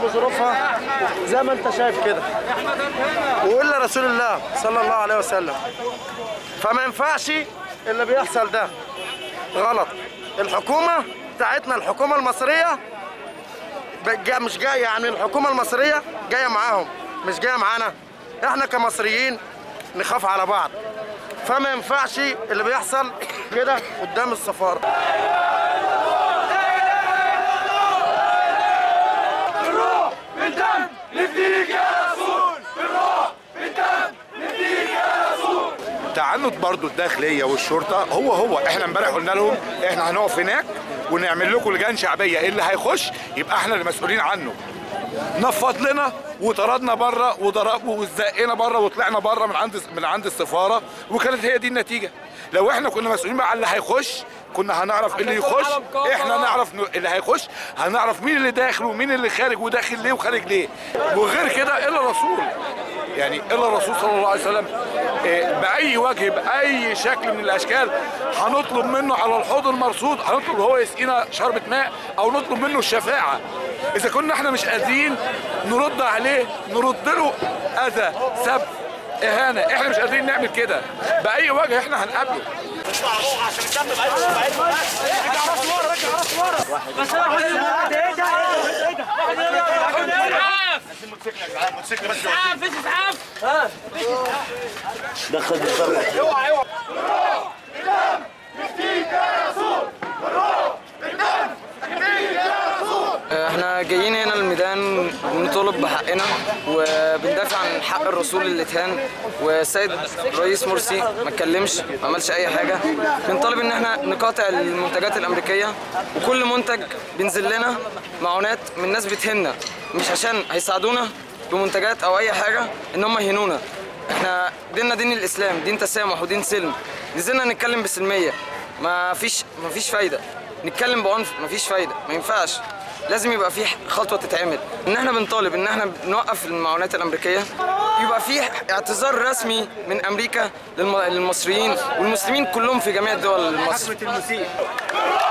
وظروفها زي ما انت شايف كده والا رسول الله صلى الله عليه وسلم فما ينفعش اللي بيحصل ده غلط الحكومه بتاعتنا الحكومه المصريه جا مش جايه يعني الحكومه المصريه جايه معاهم مش جايه معانا احنا كمصريين نخاف على بعض فما ينفعش اللي بيحصل كده قدام السفاره تعنت برضو الداخليه والشرطه هو هو احنا امبارح قلنا لهم احنا هنقف هناك ونعمل لكم لجان شعبيه اللي هيخش يبقى احنا اللي مسؤولين عنه نفض لنا وطردنا بره وضرب وزقنا بره وطلعنا بره من عند من عند السفاره وكانت هي دي النتيجه لو احنا كنا مسؤولين بقى على اللي هيخش كنا هنعرف إيه اللي يخش احنا نعرف ن- اللي هيخش هنعرف مين اللي داخل ومين اللي خارج وداخل ليه وخارج ليه وغير كده الا الرسول يعني الا الرسول صلى الله عليه وسلم إيه، باي وجه باي شكل من الاشكال هنطلب منه على الحوض المرصود هنطلب هو يسقينا شربة ماء او نطلب منه الشفاعه اذا كنا احنا مش قادرين نرد عليه نرد له اذى سب اهانه احنا مش قادرين نعمل كده باي وجه احنا هنقابله احنا جايين هنا الميدان بنطالب بحقنا وبندافع عن حق الرسول اللي اتهان والسيد رئيس مرسي ما اتكلمش ما عملش اي حاجه بنطالب ان احنا نقاطع المنتجات الامريكيه وكل منتج بينزل لنا معونات من ناس بتهنا مش عشان هيساعدونا بمنتجات او اي حاجه ان هم يهنونا احنا ديننا دين الاسلام دين تسامح ودين سلم نزلنا نتكلم بسلميه ما فيش ما فيش فايده نتكلم بعنف ما فيش فايده ما ينفعش لازم يبقى في خطوه تتعمل ان احنا بنطالب ان احنا نوقف المعونات الامريكيه يبقى في اعتذار رسمي من امريكا للم- للمصريين والمسلمين كلهم في جميع دول مصر